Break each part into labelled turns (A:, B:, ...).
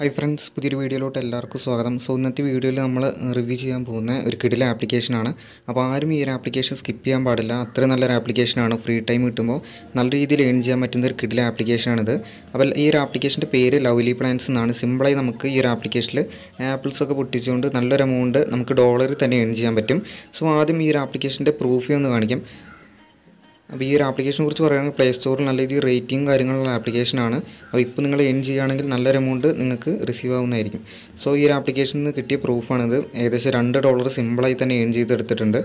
A: hi friends പുതിയൊരു വീഡിയോയിലോട്ട് എല്ലാവർക്കും സ്വാഗതം സോ ഇന്നത്തെ വീഡിയോയിൽ നമ്മൾ റിവ്യൂ ചെയ്യാൻ പോകുന്ന ഒരു കിടില ആപ്ലിക്കേഷനാണ് അപ്പോൾ ആരും ഈ ഒരു ആപ്ലിക്കേഷൻ സ്കിപ്പ് ചെയ്യാൻ പാടില്ല അത്രയും നല്ലൊരു ആപ്ലിക്കേഷനാണ് ഫ്രീ ടൈം കിട്ടുമ്പോൾ നല്ല രീതിയിൽ ഏൺ ചെയ്യാൻ പറ്റുന്ന ഒരു കിടില ആപ്ലിക്കേഷനാണിത് അപ്പോൾ ഈ ഒരു ആപ്ലിക്കേഷൻ്റെ പേര് ലവ്ലി പ്ലാൻസ് എന്നാണ് സിമ്പിളായി നമുക്ക് ഈ ഒരു ആപ്ലിക്കേഷനിൽ ആപ്പിൾസ് ഒക്കെ പൊട്ടിച്ചുകൊണ്ട് നല്ലൊരു എമൗണ്ട് നമുക്ക് ഡോളറിൽ തന്നെ ഏൺ ചെയ്യാൻ പറ്റും സോ ആദ്യം ഈ ഒരു ആപ്ലിക്കേഷൻ്റെ പ്രൂഫ് ഒന്ന് കാണിക്കാം അപ്പോൾ ഈ ഒരു ആപ്ലിക്കേഷനെ കുറിച്ച് പറയുകയാണെങ്കിൽ പ്ലേ സ്റ്റോറിൽ നല്ല രീതിയിൽ റേറ്റിംഗ് കാര്യങ്ങളുള്ള ആപ്ലിക്കേഷനാണ് അപ്പോൾ ഇപ്പോൾ നിങ്ങൾ എൻ ചെയ്യുകയാണെങ്കിൽ നല്ലൊരു എമൗണ്ട് നിങ്ങൾക്ക് റിസീവ് ആവുന്നതായിരിക്കും സോ ഈ ഒരു ആപ്ലിക്കേഷനിൽ നിന്ന് കിട്ടിയ പ്രൂഫാണിത് ഏകദേശം രണ്ട് ഡോളർ സിമ്പിളായി തന്നെ ഏൺ ചെയ്തെടുത്തിട്ടുണ്ട്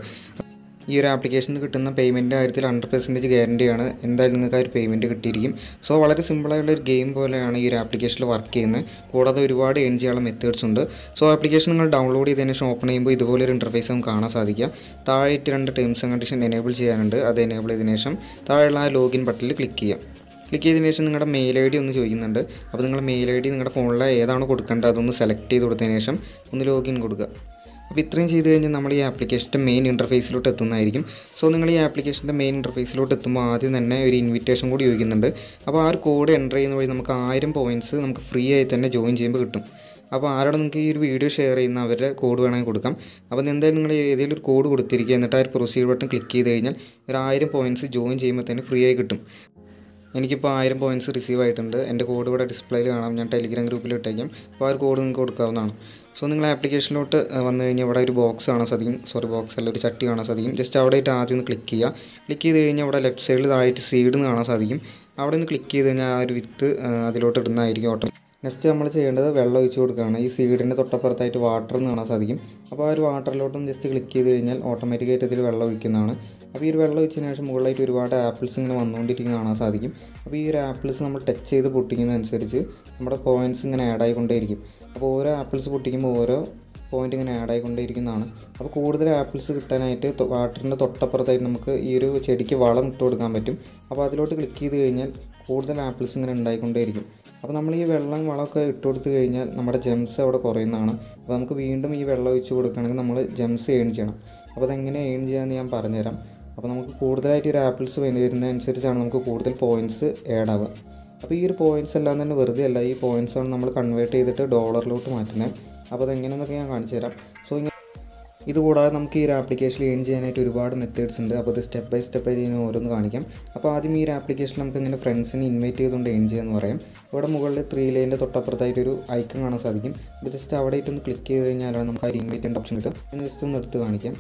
A: ഈ ഒരു ആപ്ലിക്കേഷനിൽ കിട്ടുന്ന പേയ്മെൻറ്റിൻ്റെ കാര്യത്തിൽ ഹൺഡ്രഡ് പെർസെൻറ്റേജ് ഗ്യാരണ്ടിയാണ് എന്തായാലും നിങ്ങൾക്ക് ആ ഒരു പേയ്മെൻറ്റ് കിട്ടിയിരിക്കും സോ വളരെ സിമ്പിളായുള്ള ഒരു ഗെയിം പോലെയാണ് ഈ ഒരു ആപ്ലിക്കേഷനിൽ വർക്ക് ചെയ്യുന്നത് കൂടാതെ ഒരുപാട് ഏൺ ചെയ്യാനുള്ള മെത്തേഡ്സ് ഉണ്ട് സോ ആപ്ലിക്കേഷൻ നിങ്ങൾ ഡൗൺലോഡ് ചെയ്തതിന് ശേഷം ഓപ്പൺ ചെയ്യുമ്പോൾ ഇതുപോലെ ഒരു ഇൻ്റർഫേസ് നമുക്ക് കാണാൻ സാധിക്കുക താഴെയിട്ട് രണ്ട് ടേംസ് ആൻഡ് കണ്ടീഷൻ എനേബിൾ ചെയ്യാനുണ്ട് അത് എനേബിൾ ചെയ്തതിന് ശേഷം താഴെയുള്ള ആ ലോഗിൻ ബട്ടണിൽ ക്ലിക്ക് ചെയ്യാം ക്ലിക്ക് ചെയ്തതിന് ശേഷം നിങ്ങളുടെ മെയിൽ ഐ ഡി ഒന്ന് ചോദിക്കുന്നുണ്ട് അപ്പോൾ നിങ്ങളുടെ മെയിൽ ഐ ഡി നിങ്ങളുടെ ഫോണിൽ ഏതാണോ കൊടുക്കേണ്ടത് അതൊന്ന് സെലക്ട് ചെയ്ത് കൊടുത്തതിന് ശേഷം ഒന്ന് ലോഗിൻ കൊടുക്കുക അപ്പോൾ ഇത്രയും ചെയ്ത് കഴിഞ്ഞാൽ നമ്മൾ ഈ ആപ്ലിക്കേഷൻ്റെ മെയിൻ ഇൻ്റർഫേസിലോട്ട് എത്തുന്നതായിരിക്കും സോ നിങ്ങൾ ഈ ആപ്ലിക്കേഷൻ്റെ മെയിൻ ഇൻ്റർഫേസിലോട്ട് എത്തുമ്പോൾ ആദ്യം തന്നെ ഒരു ഇൻവിറ്റേഷൻ കൂടി ചോദിക്കുന്നുണ്ട് അപ്പോൾ ആ ഒരു കോഡ് എൻ്റർ ചെയ്യുന്ന വഴി നമുക്ക് ആയിരം പോയിൻറ്റ്സ് നമുക്ക് ഫ്രീ ആയി തന്നെ ജോയിൻ ചെയ്യുമ്പോൾ കിട്ടും അപ്പോൾ ആരോട് നിങ്ങൾക്ക് ഈ ഒരു വീഡിയോ ഷെയർ ചെയ്യുന്ന അവരുടെ കോഡ് വേണമെങ്കിൽ കൊടുക്കാം അപ്പോൾ എന്തായാലും നിങ്ങൾ ഏതെങ്കിലും ഒരു കോഡ് കൊടുത്തിരിക്കുക എന്നിട്ട് ആ ഒരു പ്രൊസീഡ് ബട്ടൺ ക്ലിക്ക് ചെയ്ത് കഴിഞ്ഞാൽ ഒരു ആയിരം പോയിൻറ്റ്സ് ജോയിൻ ചെയ്യുമ്പോൾ തന്നെ ഫ്രീ ആയി കിട്ടും എനിക്കിപ്പോൾ ആയിരം പോയിൻറ്റ്സ് റിസീവ് ആയിട്ടുണ്ട് എൻ്റെ കോഡ് ഇവിടെ ഡിസ്പ്ലേയിൽ കാണാം ഞാൻ ടെലിഗ്രാം ഗ്രൂപ്പിൽ ഇട്ടേക്കാം അപ്പോൾ ആ ഒരു കോഡ് നിങ്ങൾക്ക് കൊടുക്കാവുന്നതാണ് സോ നിങ്ങൾ ആപ്ലിക്കേഷനിലോട്ട് വന്നു കഴിഞ്ഞാൽ ഇവിടെ ഒരു ബോക്സ് കാണാൻ സാധിക്കും സോറി ബോക്സ് അല്ല ഒരു ചട്ടി കാണാൻ സാധിക്കും ജസ്റ്റ് അവിടെ ആയിട്ട് ആദ്യം ഒന്ന് ക്ലിക്ക് ചെയ്യുക ക്ലിക്ക് ചെയ്ത് കഴിഞ്ഞാൽ അവിടെ ലെഫ്റ്റ് സൈഡിൽ താഴായിട്ട് സീഡ് എന്ന് കാണാൻ സാധിക്കും അവിടെ നിന്ന് ക്ലിക്ക് ചെയ്ത് കഴിഞ്ഞാൽ ആ ഒരു വിത്ത് അതിലോട്ട് ഇടുന്നതായിരിക്കും ഓട്ടം നെക്സ്റ്റ് നമ്മൾ ചെയ്യേണ്ടത് വെള്ളം ഒഴിച്ച് കൊടുക്കുകയാണ് ഈ സീഡിൻ്റെ തൊട്ടപ്പുറത്തായിട്ട് വാട്ടർ എന്ന് കാണാൻ സാധിക്കും അപ്പോൾ ആ ഒരു വാട്ടറിലോട്ടും ജസ്റ്റ് ക്ലിക്ക് ചെയ്ത് കഴിഞ്ഞാൽ ഓട്ടോമാറ്റിക്കായിട്ട് ഇതിൽ വെള്ളം ഒഴിക്കുന്നതാണ് അപ്പോൾ ഈ ഒരു വെള്ളം ഒഴിച്ചതിന് ശേഷം മുകളിലായിട്ട് ഒരുപാട് ആപ്പിൾസ് ഇങ്ങനെ വന്നുകൊണ്ടിരിക്കുന്നത് കാണാൻ സാധിക്കും അപ്പോൾ ഈ ഒരു ആപ്പിൾസ് നമ്മൾ ടച്ച് ചെയ്ത് പൊട്ടിക്കുന്നതനുസരിച്ച് നമ്മുടെ പോയിൻറ്റ്സ് ഇങ്ങനെ ആഡ് ആയിക്കൊണ്ടേയിരിക്കും അപ്പോൾ ഓരോ ആപ്പിൾസ് പൊട്ടിക്കുമ്പോൾ ഓരോ പോയിന്റ് ഇങ്ങനെ ആഡ് ആയിക്കൊണ്ടേയിരിക്കുന്നതാണ് അപ്പോൾ കൂടുതൽ ആപ്പിൾസ് കിട്ടാനായിട്ട് വാട്ടറിൻ്റെ തൊട്ടപ്പുറത്തായിട്ട് നമുക്ക് ഈ ഒരു ചെടിക്ക് വളം ഇട്ട് കൊടുക്കാൻ പറ്റും അപ്പോൾ അതിലോട്ട് ക്ലിക്ക് ചെയ്ത് കഴിഞ്ഞാൽ കൂടുതൽ ആപ്പിൾസ് ഇങ്ങനെ ഉണ്ടായിക്കൊണ്ടേയിരിക്കും അപ്പോൾ നമ്മൾ ഈ വെള്ളം വളമൊക്കെ ഇട്ട് കൊടുത്തു കഴിഞ്ഞാൽ നമ്മുടെ ജെംസ് അവിടെ കുറയുന്നതാണ് അപ്പോൾ നമുക്ക് വീണ്ടും ഈ വെള്ളം ഒഴിച്ച് കൊടുക്കുകയാണെങ്കിൽ നമ്മൾ ജെംസ് ഏൺ ചെയ്യണം അപ്പോൾ അതെങ്ങനെ ഏൺ ചെയ്യാമെന്ന് ഞാൻ പറഞ്ഞുതരാം അപ്പോൾ നമുക്ക് കൂടുതലായിട്ട് ഒരു ആപ്പിൾസ് വരുന്നതനുസരിച്ചാണ് നമുക്ക് കൂടുതൽ പോയിൻറ്റ്സ് ആഡ് ആവുക അപ്പോൾ ഈ ഒരു പോയിൻറ്റ്സ് എല്ലാം തന്നെ വെറുതെ അല്ല ഈ പോയിൻറ്റ്സ് ആണ് നമ്മൾ കൺവേർട്ട് ചെയ്തിട്ട് ഡോളറിലോട്ട് മാറ്റുന്നത് അപ്പോൾ അതെങ്ങനെയെന്നൊക്കെ ഞാൻ കാണിച്ചു തരാം സോ ഇങ്ങനെ ഇതുകൂടാതെ നമുക്ക് ഈ ഒരു ആപ്ലിക്കേഷനിൽ ഏൺ ചെയ്യാനായിട്ട് ഒരുപാട് മെത്തേഡ്സ് ഉണ്ട് അപ്പോൾ ഇത് സ്റ്റെപ്പ് ബൈ സ്റ്റെപ്പ് ആയിട്ട് ഞാൻ ഓരോന്ന് കാണിക്കാം അപ്പോൾ ആദ്യം ഈ ഒരു ആപ്ലിക്കേഷൻ നമുക്ക് ഇങ്ങനെ ഫ്രണ്ട്സിനെ ഇൻവൈറ്റ് ചെയ്തുകൊണ്ട് ഏൺ ചെയ്യാമെന്ന് പറയാം ഇവിടെ മുകളിൽ ത്രീ ലൈൻ്റെ തൊട്ടപ്പുറത്തായിട്ട് ഒരു ഐക്കൺ കാണാൻ സാധിക്കും അപ്പോൾ ജസ്റ്റ് അവിടെ ആയിട്ടൊന്ന് ക്ലിക്ക് ചെയ്ത് കഴിഞ്ഞാലാണ് നമുക്ക് ആ ഒരു ഇൻവൈറ്റ് ചെയ്യേണ്ട ഓപ്ഷൻ കിട്ടും ഞാൻ ജസ്റ്റ് ഒന്ന് എടുത്ത് കാണിക്കാം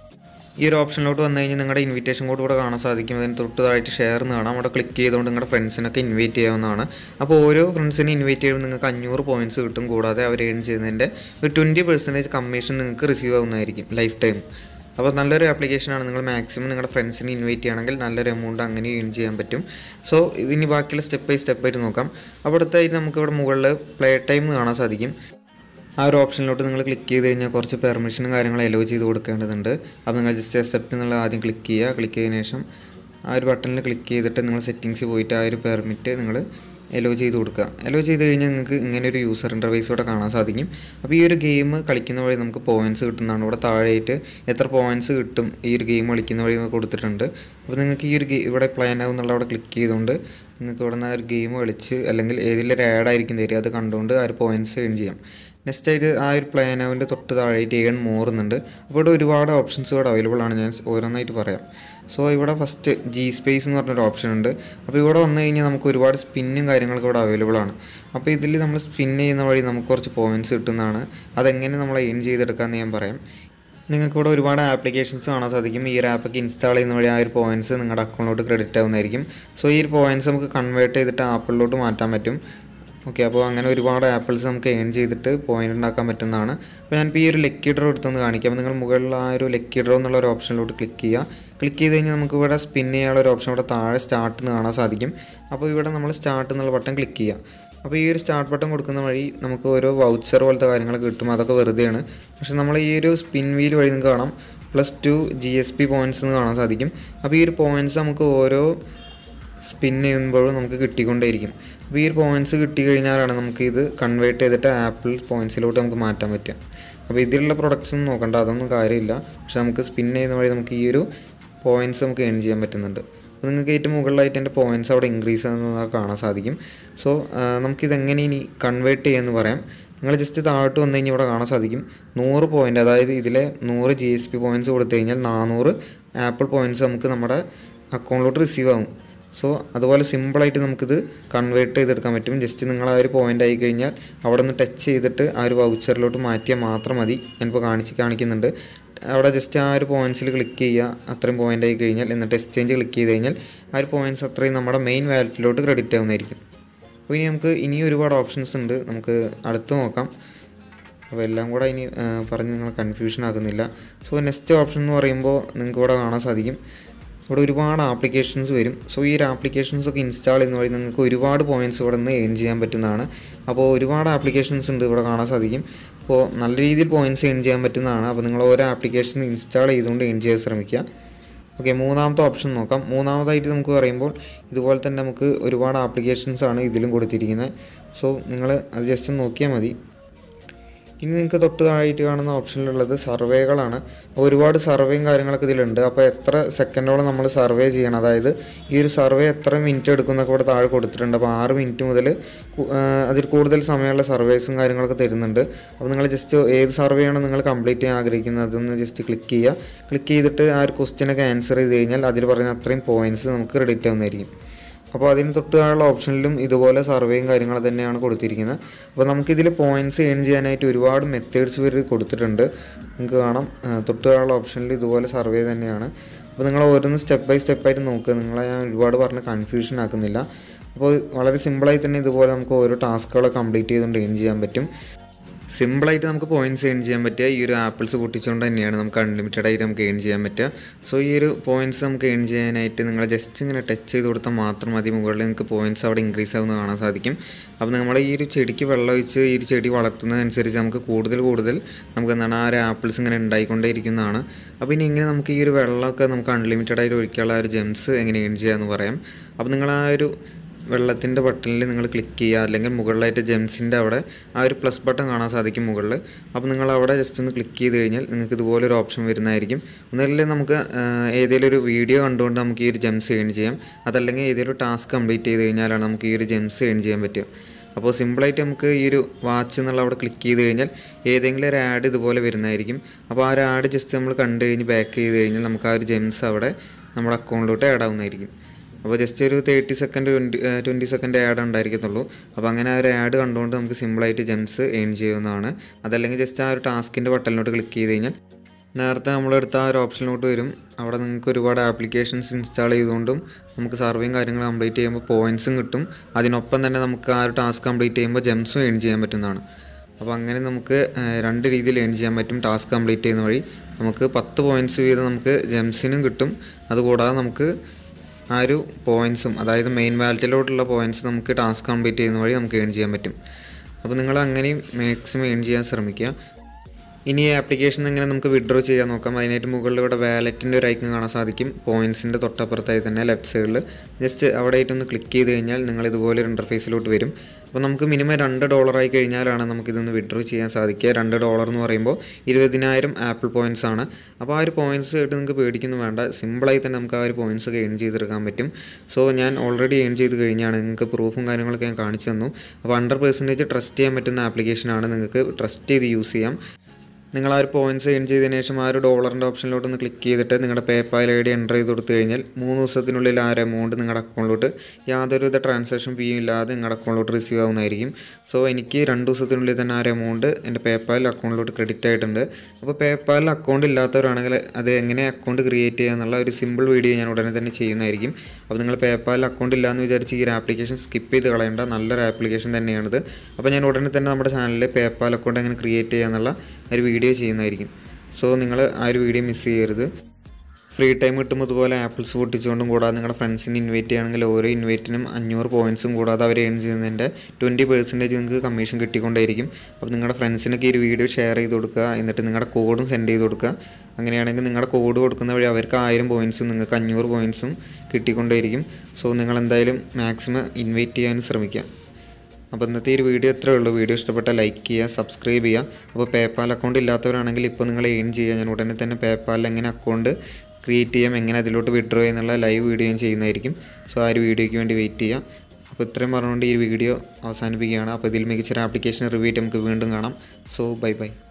A: ഈ ഒരു ഓപ്ഷനിലോട്ട് വന്നു കഴിഞ്ഞാൽ നിങ്ങളുടെ ഇൻവിറ്റേഷൻ കോഡ് ഇവിടെ കാണാൻ സാധിക്കും അതിന് തൊട്ടതായിട്ട് ഷെയർ എന്ന് കാണാം അവിടെ ക്ലിക്ക് ചെയ്തുകൊണ്ട് നിങ്ങളുടെ ഫ്രണ്ട്സിനൊക്കെ ഇൻവൈറ്റ് ചെയ്യാവുന്നതാണ് അപ്പോൾ ഓരോ ഫ്രണ്ട്സിനെ ഇൻവൈറ്റ് ചെയ്യുമ്പോൾ നിങ്ങൾക്ക് അഞ്ഞൂറ് പോയിൻറ്റ്സ് കിട്ടും കൂടാതെ അവർ ഏൺ ചെയ്യുന്നതിൻ്റെ ഒരു ട്വൻറ്റി പെർസെൻറ്റേജ് കമ്മീഷൻ നിങ്ങൾക്ക് റിസീവ് ആവുന്നതായിരിക്കും ലൈഫ് ടൈം അപ്പോൾ നല്ലൊരു ആപ്ലിക്കേഷനാണ് നിങ്ങൾ മാക്സിമം നിങ്ങളുടെ ഫ്രണ്ട്സിനെ ഇൻവൈറ്റ് ചെയ്യണമെങ്കിൽ നല്ലൊരു എമൗണ്ട് അങ്ങനെ ഏൺ ചെയ്യാൻ പറ്റും സോ ഇനി ബാക്കിയുള്ള സ്റ്റെപ്പ് ബൈ സ്റ്റെപ്പ് ആയിട്ട് നോക്കാം അപ്പോൾ അടുത്തായിട്ട് നമുക്ക് ഇവിടെ മുകളിൽ പ്ലേ ടൈം കാണാൻ സാധിക്കും ആ ഒരു ഓപ്ഷനിലോട്ട് നിങ്ങൾ ക്ലിക്ക് ചെയ്ത് കഴിഞ്ഞാൽ കുറച്ച് പെർമിഷനും കാര്യങ്ങളും എലോ ചെയ്ത് കൊടുക്കേണ്ടതുണ്ട് അപ്പോൾ നിങ്ങൾ ജസ്റ്റ് അക്സെപ്റ്റ് നിങ്ങൾ ആദ്യം ക്ലിക്ക് ചെയ്യുക ക്ലിക്ക് ചെയ്തതിന് ശേഷം ആ ഒരു ബട്ടണിൽ ക്ലിക്ക് ചെയ്തിട്ട് നിങ്ങൾ സെറ്റിങ്സ് പോയിട്ട് ആ ഒരു പെർമിറ്റ് നിങ്ങൾ എലോ ചെയ്ത് കൊടുക്കുക എലോ ചെയ്ത് കഴിഞ്ഞാൽ നിങ്ങൾക്ക് ഇങ്ങനെ ഒരു യൂസർ ഇൻ്റർവൈസ് ഇവിടെ കാണാൻ സാധിക്കും അപ്പോൾ ഈ ഒരു ഗെയിം കളിക്കുന്ന വഴി നമുക്ക് പോയിൻറ്റ്സ് കിട്ടുന്നതാണ് ഇവിടെ താഴെയായിട്ട് എത്ര പോയിൻറ്റ്സ് കിട്ടും ഈ ഒരു ഗെയിം കളിക്കുന്ന വഴി കൊടുത്തിട്ടുണ്ട് അപ്പോൾ നിങ്ങൾക്ക് ഈ ഒരു ഗെയിം ഇവിടെ പ്ലാൻ ആവും എന്നുള്ള അവിടെ ക്ലിക്ക് ചെയ്തുകൊണ്ട് നിങ്ങൾക്ക് ഇവിടെ നിന്ന് ആ ഒരു ഗെയിം കളിച്ച് അല്ലെങ്കിൽ ഏതെങ്കിലും ഒരു ആഡ് ആയിരിക്കും തരിക അത് കണ്ടുകൊണ്ട് ആ ഒരു പോയിൻറ്റ്സ് ഏൺ ചെയ്യാം നെക്സ്റ്റ് ആയിട്ട് ആ ഒരു പ്ലാനാവിൻ്റെ തൊട്ട് താഴെയായിട്ട് ഏൺ മോറുന്നുണ്ട് അപ്പോൾ ഇവിടെ ഒരുപാട് ഓപ്ഷൻസ് ഇവിടെ അവൈലബിൾ ആണ് ഞാൻ ഓരോന്നായിട്ട് പറയാം സോ ഇവിടെ ഫസ്റ്റ് ജി സ്പേസ് എന്ന് പറഞ്ഞൊരു ഓപ്ഷൻ ഉണ്ട് അപ്പോൾ ഇവിടെ വന്നു കഴിഞ്ഞാൽ നമുക്ക് ഒരുപാട് സ്പിന്നും കാര്യങ്ങളൊക്കെ ഇവിടെ അവൈലബിൾ ആണ് അപ്പോൾ ഇതിൽ നമ്മൾ സ്പിൻ ചെയ്യുന്ന വഴി നമുക്ക് കുറച്ച് പോയിൻറ്റ്സ് കിട്ടുന്നതാണ് അതെങ്ങനെ നമ്മൾ ഏൺ ചെയ്തെടുക്കാമെന്ന് ഞാൻ പറയാം നിങ്ങൾക്ക് ഇവിടെ ഒരുപാട് ആപ്ലിക്കേഷൻസ് കാണാൻ സാധിക്കും ഈ ഒരു ആപ്പൊക്കെ ഇൻസ്റ്റാൾ ചെയ്യുന്ന വഴി ആ ഒരു പോയിൻറ്റ്സ് നിങ്ങളുടെ അക്കൗണ്ടിലോട്ട് ക്രെഡിറ്റ് ആവുന്നതായിരിക്കും സോ ഈ ഒരു പോയിൻറ്റ്സ് നമുക്ക് കൺവേർട്ട് ചെയ്തിട്ട് ആപ്പിളിലോട്ട് മാറ്റാൻ പറ്റും ഓക്കെ അപ്പോൾ അങ്ങനെ ഒരുപാട് ആപ്പിൾസ് നമുക്ക് ഏൺ ചെയ്തിട്ട് പോയിന്റ് ഉണ്ടാക്കാൻ പറ്റുന്നതാണ് അപ്പോൾ ഞാനിപ്പോൾ ഈ ഒരു ലക്കി ഡ്രോ എടുത്തൊന്ന് കാണിക്കാം നിങ്ങൾ മുകളിൽ ആ ഒരു ലക്കി ഡ്രോ എന്നുള്ള ഒരു ഓപ്ഷനിലോട്ട് ക്ലിക്ക് ചെയ്യുക ക്ലിക്ക് ചെയ്ത് കഴിഞ്ഞാൽ നമുക്ക് ഇവിടെ സ്പിൻ ചെയ്യാനുള്ള ഒരു ഓപ്ഷൻ ഇവിടെ താഴെ സ്റ്റാർട്ട് എന്ന് കാണാൻ സാധിക്കും അപ്പോൾ ഇവിടെ നമ്മൾ സ്റ്റാർട്ട് എന്നുള്ള ബട്ടൺ ക്ലിക്ക് ചെയ്യുക അപ്പോൾ ഈ ഒരു സ്റ്റാർട്ട് ബട്ടൺ കൊടുക്കുന്ന വഴി നമുക്ക് ഓരോ വൗച്ചർ പോലത്തെ കാര്യങ്ങൾ കിട്ടും അതൊക്കെ വെറുതെയാണ് പക്ഷേ നമ്മൾ ഈ ഒരു സ്പിൻ വീൽ വഴി നിങ്ങൾക്ക് കാണാം plus two G S P points എന്ന് കാണാൻ സാധിക്കും അപ്പോൾ ഈ ഒരു പോയിൻറ്റ്സ് നമുക്ക് ഓരോ സ്പിൻ ചെയ്യുമ്പോഴും നമുക്ക് കിട്ടിക്കൊണ്ടേയിരിക്കും അപ്പോൾ ഈ ഒരു പോയിൻറ്റ്സ് കിട്ടി കഴിഞ്ഞാലാണ് നമുക്ക് ഇത് കൺവേർട്ട് ചെയ്തിട്ട് ആപ്പിൾ പോയിൻറ്റ്സിലോട്ട് നമുക്ക് മാറ്റാൻ പറ്റുക അപ്പോൾ ഇതിലുള്ള പ്രൊഡക്ട്സ് ഒന്നും നോക്കണ്ട അതൊന്നും കാര്യമില്ല പക്ഷെ നമുക്ക് സ്പിൻ ചെയ്യുന്ന വഴി നമുക്ക് ഈ ഒരു പോയിൻറ്റ്സ് നമുക്ക് ഏൺ ചെയ്യാൻ പറ്റുന്നുണ്ട് അപ്പോൾ നിങ്ങൾക്ക് ഏറ്റവും മുകളിലായിട്ട് എൻ്റെ പോയിൻറ്റ്സ് അവിടെ ഇൻക്രീസ് ആകുന്നത് കാണാൻ സാധിക്കും സോ നമുക്കിതെങ്ങനെ ഇനി കൺവേർട്ട് ചെയ്യാമെന്ന് പറയാം നിങ്ങൾ ജസ്റ്റ് താഴോട്ട് വന്നു കഴിഞ്ഞാൽ ഇവിടെ കാണാൻ സാധിക്കും നൂറ് പോയിൻ്റ് അതായത് ഇതിലെ നൂറ് ജി എസ് പി പോയിൻറ്റ്സ് കൊടുത്തു കഴിഞ്ഞാൽ നാനൂറ് ആപ്പിൾ പോയിൻറ്റ്സ് നമുക്ക് നമ്മുടെ അക്കൗണ്ടിലോട്ട് റിസീവ് ആകും സോ അതുപോലെ സിമ്പിളായിട്ട് നമുക്കിത് കൺവേർട്ട് ചെയ്തെടുക്കാൻ പറ്റും ജസ്റ്റ് നിങ്ങൾ ആ ഒരു പോയിൻ്റ് ആയി കഴിഞ്ഞാൽ അവിടെ നിന്ന് ടച്ച് ചെയ്തിട്ട് ആ ഒരു വൗച്ചറിലോട്ട് മാറ്റിയാൽ മാത്രം മതി ഞാനിപ്പോൾ കാണിച്ച് കാണിക്കുന്നുണ്ട് അവിടെ ജസ്റ്റ് ആ ഒരു പോയിൻറ്റ്സിൽ ക്ലിക്ക് ചെയ്യുക അത്രയും പോയിൻ്റ് ആയി കഴിഞ്ഞാൽ എന്നിട്ട് എക്സ്ചേഞ്ച് ക്ലിക്ക് ചെയ്ത് കഴിഞ്ഞാൽ ആ ഒരു പോയിൻറ്റ്സ് അത്രയും നമ്മുടെ മെയിൻ വാലറ്റിലോട്ട് ക്രെഡിറ്റ് ആവുന്നതായിരിക്കും അപ്പോൾ ഇനി നമുക്ക് ഇനി ഒരുപാട് ഓപ്ഷൻസ് ഉണ്ട് നമുക്ക് അടുത്ത് നോക്കാം അപ്പോൾ എല്ലാം കൂടെ ഇനി ആ, പറഞ്ഞ് നിങ്ങൾ കൺഫ്യൂഷൻ ആക്കുന്നില്ല സോ നെക്സ്റ്റ് ഓപ്ഷൻ എന്ന് പറയുമ്പോൾ നിങ്ങൾക്ക് ഇവിടെ കാണാൻ സാധിക്കും ഇവിടെ ഒരുപാട് ആപ്ലിക്കേഷൻസ് വരും സോ ഈ ഒരു ആപ്ലിക്കേഷൻസ് ഒക്കെ ഇൻസ്റ്റാൾ ചെയ്യുന്ന വഴി നിങ്ങൾക്ക് ഒരുപാട് പോയിൻറ്റ്സ് ഇവിടെ നിന്ന് ഏൺ ചെയ്യാൻ പറ്റുന്നതാണ് അപ്പോൾ ഒരുപാട് ആപ്ലിക്കേഷൻസ് ഉണ്ട് ഇവിടെ കാണാൻ സാധിക്കും അപ്പോൾ നല്ല രീതിയിൽ പോയിൻറ്റ്സ് ഏൺ ചെയ്യാൻ പറ്റുന്നതാണ് അപ്പോൾ നിങ്ങൾ ഓരോ ആപ്ലിക്കേഷൻ ഇൻസ്റ്റാൾ ചെയ്തുകൊണ്ട് ഏൺ ചെയ്യാൻ ശ്രമിക്കുക ഓക്കെ മൂന്നാമത്തെ ഓപ്ഷൻ നോക്കാം മൂന്നാമതായിട്ട് നമുക്ക് പറയുമ്പോൾ ഇതുപോലെ തന്നെ നമുക്ക് ഒരുപാട് ആപ്ലിക്കേഷൻസ് ആണ് ഇതിലും കൊടുത്തിരിക്കുന്നത് സോ നിങ്ങൾ അത് ജസ്റ്റ് നോക്കിയാൽ മതി ഇനി നിങ്ങൾക്ക് തൊട്ട് താഴെയായിട്ട് കാണുന്ന ഓപ്ഷനിലുള്ളത് സർവേകളാണ് അപ്പോൾ ഒരുപാട് സർവേയും കാര്യങ്ങളൊക്കെ ഇതിലുണ്ട് അപ്പോൾ എത്ര സെക്കൻഡോളം നമ്മൾ സർവേ ചെയ്യണം അതായത് ഈ ഒരു സർവേ എത്ര മിനിറ്റ് എടുക്കുന്നൊക്കെ ഇവിടെ താഴെ കൊടുത്തിട്ടുണ്ട് അപ്പോൾ ആറ് മിനിറ്റ് മുതൽ കു- ആ, അതിൽ കൂടുതൽ സമയമുള്ള സർവേസും കാര്യങ്ങളൊക്കെ തരുന്നുണ്ട് അപ്പോൾ നിങ്ങൾ ജസ്റ്റ് ഏത് സർവേ ആണ് നിങ്ങൾ കംപ്ലീറ്റ് ചെയ്യാൻ ആഗ്രഹിക്കുന്നത് അതൊന്ന് ജസ്റ്റ് ക്ലിക്ക് ചെയ്യുക ക്ലിക്ക് ചെയ്തിട്ട് ആ ഒരു ക്വസ്റ്റ്യനൊക്കെ ആൻസർ ചെയ്ത് കഴിഞ്ഞാൽ അതിൽ പറയുന്ന അത്രയും പോയിൻറ്റ്സ് നമുക്ക് ക്രെഡിറ്റ് ആവുന്നതായിരിക്കും അപ്പോൾ അതിന് തൊട്ട് താഴെയുള്ള ഓപ്ഷനിലും ഇതുപോലെ സർവേയും കാര്യങ്ങളും തന്നെയാണ് കൊടുത്തിരിക്കുന്നത് അപ്പോൾ നമുക്കിതിൽ പോയിൻറ്റ്സ് ഏൺ ചെയ്യാനായിട്ട് ഒരുപാട് മെത്തേഡ്സ് ഇവർ കൊടുത്തിട്ടുണ്ട് നിങ്ങൾക്ക് കാണാം ആ, തൊട്ട് താഴെയുള്ള ഓപ്ഷനിൽ ഇതുപോലെ സർവേ തന്നെയാണ് അപ്പോൾ നിങ്ങൾ ഓരോന്ന് സ്റ്റെപ്പ് ബൈ സ്റ്റെപ്പായിട്ട് നോക്കുക നിങ്ങളെ ഞാൻ ഒരുപാട് പറഞ്ഞ് കൺഫ്യൂഷൻ ആക്കുന്നില്ല അപ്പോൾ വളരെ സിമ്പിളായി തന്നെ ഇതുപോലെ നമുക്ക് ഓരോ ടാസ്കുകളൊക്കെ കംപ്ലീറ്റ് ചെയ്തുകൊണ്ട് ഏൺ ചെയ്യാൻ പറ്റും സിമ്പിളായിട്ട് നമുക്ക് പോയിൻറ്റ്സ് ഏൺ ചെയ്യാൻ പറ്റുക ഈ ഒരു ആപ്പിൾസ് പൊട്ടിച്ചുകൊണ്ട് തന്നെയാണ് നമുക്ക് അൺലിമിറ്റഡ് ആയിട്ട് നമുക്ക് ഏൺ ചെയ്യാൻ പറ്റുക സോ ഈ ഒരു പോയിൻറ്റ്സ് നമുക്ക് ഏൺ ചെയ്യാനായിട്ട് നിങ്ങൾ ജസ്റ്റ് ഇങ്ങനെ ടച്ച് ചെയ്ത് കൊടുത്താൽ മാത്രം മതി മുകളിൽ നിങ്ങൾക്ക് പോയിൻറ്റ്സ് അവിടെ ഇൻക്രീസ് ആവുന്നത് കാണാൻ സാധിക്കും അപ്പോൾ നമ്മൾ ഈ ഒരു ചെടിക്ക് വെള്ളം ഒഴിച്ച് ഈ ഒരു ചെടി വളർത്തുന്നതനുസരിച്ച് നമുക്ക് കൂടുതൽ കൂടുതൽ നമുക്ക് എന്താണ് ആ ഒരു ആപ്പിൾസ് ഇങ്ങനെ ഉണ്ടായിക്കൊണ്ടേ ഇരിക്കുന്നതാണ് അപ്പോൾ ഇനി ഇങ്ങനെ നമുക്ക് ഈ ഒരു വെള്ളമൊക്കെ നമുക്ക് അൺലിമിറ്റഡ് ആയിട്ട് ഒഴിക്കാനുള്ള ആ ഒരു ജെംസ് എങ്ങനെ ഏൺ ചെയ്യാമെന്ന് പറയാം അപ്പോൾ നിങ്ങൾ ആ ഒരു വെള്ളത്തിൻ്റെ ബട്ടണിൽ നിങ്ങൾ ക്ലിക്ക് ചെയ്യുക അല്ലെങ്കിൽ മുകളിലായിട്ട് ജെംസിൻ്റെ അവിടെ ആ ഒരു പ്ലസ് ബട്ടൺ കാണാൻ സാധിക്കും മുകളിൽ അപ്പോൾ നിങ്ങൾ അവിടെ ജസ്റ്റ് ഒന്ന് ക്ലിക്ക് ചെയ്ത് കഴിഞ്ഞാൽ നിങ്ങൾക്ക് ഇതുപോലെ ഒരു ഓപ്ഷൻ വരുന്നതായിരിക്കും ഒന്നല്ലെങ്കിൽ നമുക്ക് ഏതെങ്കിലും ഒരു വീഡിയോ കണ്ടുകൊണ്ട് നമുക്ക് ഈ ഒരു ജെംസ് ഏൺ ചെയ്യാം അതല്ലെങ്കിൽ ഏതെങ്കിലും ഒരു ടാസ്ക് കംപ്ലീറ്റ് ചെയ്ത് കഴിഞ്ഞാലാണ് നമുക്ക് ഈ ഒരു ജെംസ് ഏൺ ചെയ്യാൻ പറ്റുക അപ്പോൾ സിമ്പിളായിട്ട് നമുക്ക് ഈ ഒരു വാച്ച് എന്നുള്ള അവിടെ ക്ലിക്ക് ചെയ്ത് കഴിഞ്ഞാൽ ഏതെങ്കിലും ഒരു ആഡ് ഇതുപോലെ വരുന്നതായിരിക്കും അപ്പോൾ ആ ഒരു ആഡ് ജസ്റ്റ് നമ്മൾ കണ്ടു കഴിഞ്ഞ് ബാക്ക് ചെയ്ത് കഴിഞ്ഞാൽ നമുക്ക് ആ ഒരു ജെംസ് അവിടെ നമ്മുടെ അക്കൗണ്ടിലോട്ട് ആഡ് ആവുന്നതായിരിക്കും അപ്പോൾ ജസ്റ്റ് ഒരു thirty second twenty twenty second add ഉണ്ടായിരിക്കത്തുള്ളൂ അപ്പോൾ അങ്ങനെ ആ ഒരു ആഡ് കണ്ടുകൊണ്ട് നമുക്ക് സിമ്പിളായിട്ട് ജെംസ് ഏൺ ചെയ്യാവുന്നതാണ് അതല്ലെങ്കിൽ ജസ്റ്റ് ആ ഒരു ടാസ്കിൻ്റെ ബട്ടണിലോട്ട് ക്ലിക്ക് ചെയ്ത് കഴിഞ്ഞാൽ നേരത്തെ നമ്മളെടുത്ത ആ ഒരു ഓപ്ഷനിലോട്ട് വരും അവിടെ നിങ്ങൾക്ക് ഒരുപാട് ആപ്ലിക്കേഷൻസ് ഇൻസ്റ്റാൾ ചെയ്തുകൊണ്ടും നമുക്ക് സർവേയും കാര്യങ്ങൾ കംപ്ലീറ്റ് ചെയ്യുമ്പോൾ പോയിൻറ്റ്സും കിട്ടും അതിനൊപ്പം തന്നെ നമുക്ക് ആ ഒരു ടാസ്ക് കംപ്ലീറ്റ് ചെയ്യുമ്പോൾ ജെംസും ഏൺ ചെയ്യാൻ പറ്റുന്നതാണ് അപ്പോൾ അങ്ങനെ നമുക്ക് ആ, രണ്ട് രീതിയിൽ ഏൺ ചെയ്യാൻ പറ്റും ടാസ്ക് കംപ്ലീറ്റ് ചെയ്യുന്ന വഴി നമുക്ക് പത്ത് പോയിൻറ്റ്സ് വീതം നമുക്ക് ജെംസിനും കിട്ടും അതുകൂടാതെ നമുക്ക് ആ ഒരു പോയിൻറ്റ്സും അതായത് മെയിൻ വാലറ്റിലോട്ടുള്ള പോയിൻറ്റ്സ് നമുക്ക് ടാസ്ക് കംപ്ലീറ്റ് ചെയ്യുന്ന വഴി നമുക്ക് ഏൺ ചെയ്യാൻ പറ്റും അപ്പോൾ നിങ്ങൾ അങ്ങനെയും മാക്സിമം ഏൺ ചെയ്യാൻ ശ്രമിക്കുക ഇനി ഈ ആപ്ലിക്കേഷൻ എങ്ങനെ നമുക്ക് വിഡ്രോ ചെയ്യാൻ നോക്കാം അതിനായിട്ട് മുകളിൽ ഇവിടെ വാലറ്റിൻ്റെ ഒരു ഐക്കൺ കാണാൻ സാധിക്കും പോയിൻറ്റ്സിൻ്റെ തൊട്ടപ്പുറത്തായി തന്നെ ലെഫ്റ്റ് സൈഡിൽ ജസ്റ്റ് അവിടെ ആയിട്ടൊന്ന് ക്ലിക്ക് ചെയ്ത് കഴിഞ്ഞാൽ നിങ്ങൾ ഇതുപോലെ ഒരു ഇൻ്റർഫേസിലോട്ട് വരും അപ്പോൾ നമുക്ക് മിനിമം രണ്ട് ഡോളർ ആയി കഴിഞ്ഞാലാണ് നമുക്കിതൊന്ന് വിഡ്രോ ചെയ്യാൻ സാധിക്കുക രണ്ട് ഡോളർ എന്ന് പറയുമ്പോൾ ഇരുപതിനായിരം ആപ്പിൾ പോയിൻറ്റ്സ് ആണ് അപ്പോൾ ആ ഒരു പോയിൻറ്റ്സ് ആയിട്ട് നിങ്ങൾക്ക് പേടിക്കുന്നു വേണ്ട സിമ്പിളായി തന്നെ നമുക്ക് ആ ഒരു പോയിൻറ്റ്സ് ഒക്കെ ഏൺ ചെയ്തെടുക്കാൻ പറ്റും സോ ഞാൻ ഓൾറെഡി ഏൺ ചെയ്ത് കഴിഞ്ഞാണ് നിങ്ങൾക്ക് പ്രൂഫും കാര്യങ്ങളൊക്കെ ഞാൻ കാണിച്ചു തന്നു അപ്പോൾ ഹൺഡ്രഡ് പെർസെൻറ്റേജ് ട്രസ്റ്റ് ചെയ്യാൻ പറ്റുന്ന ആപ്ലിക്കേഷനാണ് നിങ്ങൾക്ക് ട്രസ്റ്റ് ചെയ്ത് യൂസ് ചെയ്യാം നിങ്ങൾ ആ ഒരു പോയിൻറ്റ്സ് ഏൺ ചെയ്തതിന് ശേഷം ആ ഒരു ഡോളറിൻ്റെ ഓപ്ഷനിലോട്ട് ഒന്ന് ക്ലിക്ക് ചെയ്തിട്ട് നിങ്ങളുടെ പേപ്പാൽ ഐ ഡി എൻ്റർ ചെയ്ത് കൊടുത്തു കഴിഞ്ഞാൽ മൂന്ന് ദിവസത്തിനുള്ളിൽ ആ ഒരു എമൗണ്ട് നിങ്ങളുടെ അക്കൗണ്ടിലോട്ട് യാതൊരുവിധ ട്രാൻസാക്ഷൻ ഫീയും ഇല്ലാതെ നിങ്ങളുടെ അക്കൗണ്ടിലോട്ട് റിസീവ് ആവുന്നതായിരിക്കും സോ എനിക്ക് രണ്ട് ദിവസത്തിനുള്ളിൽ തന്നെ ആ ഒരു എമൗണ്ട് എൻ്റെ പേപ്പാൽ അക്കൗണ്ടിലോട്ട് ക്രെഡിറ്റ് ആയിട്ടുണ്ട് അപ്പോൾ പേപ്പാലിൽ അക്കൗണ്ട് ഇല്ലാത്തവരാണെങ്കിൽ അത് എങ്ങനെ അക്കൗണ്ട് ക്രിയേറ്റ് ചെയ്യുക എന്നുള്ള ഒരു സിമ്പിൾ വീഡിയോ ഞാൻ ഉടനെ തന്നെ ചെയ്യുന്നതായിരിക്കും അപ്പോൾ നിങ്ങൾ പേപ്പാലിൽ അക്കൗണ്ട് ഇല്ലാന്ന് വിചാരിച്ച് ഈ ഒരു ആപ്ലിക്കേഷൻ സ്കിപ്പ് ചെയ്ത് കളയേണ്ട നല്ലൊരു ആപ്ലിക്കേഷൻ തന്നെയാണിത് അപ്പോൾ ഞാൻ ഉടനെ തന്നെ നമ്മുടെ ചാനലിൽ പേപ്പാൽ അക്കൗണ്ട് എങ്ങനെ ക്രിയേറ്റ് ചെയ്യുക എന്നുള്ള ഒരു വീഡിയോ ചെയ്യുന്നതായിരിക്കും സോ നിങ്ങൾ ആ ഒരു വീഡിയോ മിസ് ചെയ്യരുത് ഫ്രീ ടൈം കിട്ടുമ്പോൾ ഇതുപോലെ ആപ്പിൾസ് പൊട്ടിച്ചുകൊണ്ടും കൂടാതെ നിങ്ങളുടെ ഫ്രണ്ട്സിനെ ഇൻവൈറ്റ് ചെയ്യുകയാണെങ്കിൽ ഓരോ ഇൻവൈറ്റിനും അഞ്ഞൂറ് പോയിൻറ്റ്സും കൂടാതെ അവർ ഏൺ ചെയ്യുന്നതിൻ്റെ ട്വൻറ്റി പെർസെൻറ്റേജ് നിങ്ങൾക്ക് കമ്മീഷൻ കിട്ടിക്കൊണ്ടേയിരിക്കും അപ്പോൾ നിങ്ങളുടെ ഫ്രണ്ട്സിനൊക്കെ ഈ ഒരു വീഡിയോ ഷെയർ ചെയ്ത് കൊടുക്കുക എന്നിട്ട് നിങ്ങളുടെ കോഡും സെൻഡ് ചെയ്ത് കൊടുക്കുക അങ്ങനെയാണെങ്കിൽ നിങ്ങളുടെ കോഡ് കൊടുക്കുന്ന വഴി അവർക്ക് ആയിരം പോയിൻറ്റ്സും നിങ്ങൾക്ക് അഞ്ഞൂറ് പോയിൻറ്റ്സും കിട്ടിക്കൊണ്ടേയിരിക്കും സോ നിങ്ങൾ എന്തായാലും മാക്സിമം ഇൻവൈറ്റ് ചെയ്യാനും ശ്രമിക്കുക അപ്പോൾ ഇന്നത്തെ ഈ ഒരു വീഡിയോ ഇത്രയേ ഉള്ളൂ വീഡിയോ ഇഷ്ടപ്പെട്ടാൽ ലൈക്ക് ചെയ്യുക സബ്സ്ക്രൈബ് ചെയ്യുക അപ്പോൾ പേപ്പാൽ അക്കൗണ്ട് ഇല്ലാത്തവരാണെങ്കിൽ ഇപ്പോൾ നിങ്ങൾ ഏൺ ചെയ്യുക ഞാൻ ഉടനെ തന്നെ പേപ്പാലിൽ എങ്ങനെ അക്കൗണ്ട് ക്രിയേറ്റ് ചെയ്യാം എങ്ങനെ അതിലോട്ട് വിഡ്രോ എന്നുള്ള ലൈവ് വീഡിയോ ഞാൻ ചെയ്യുന്നതായിരിക്കും സോ ആ ഒരു വീഡിയോയ്ക്ക് വേണ്ടി വെയിറ്റ് ചെയ്യാം അപ്പോൾ ഇത്രയും പറഞ്ഞുകൊണ്ട് ഈ വീഡിയോ അവസാനിപ്പിക്കുകയാണ് അപ്പോൾ ഇതിൽ മികച്ചൊരു ആപ്ലിക്കേഷൻ റിവ്യൂ ആയിട്ട് നമുക്ക് വീണ്ടും കാണാം സോ ബൈ ബൈ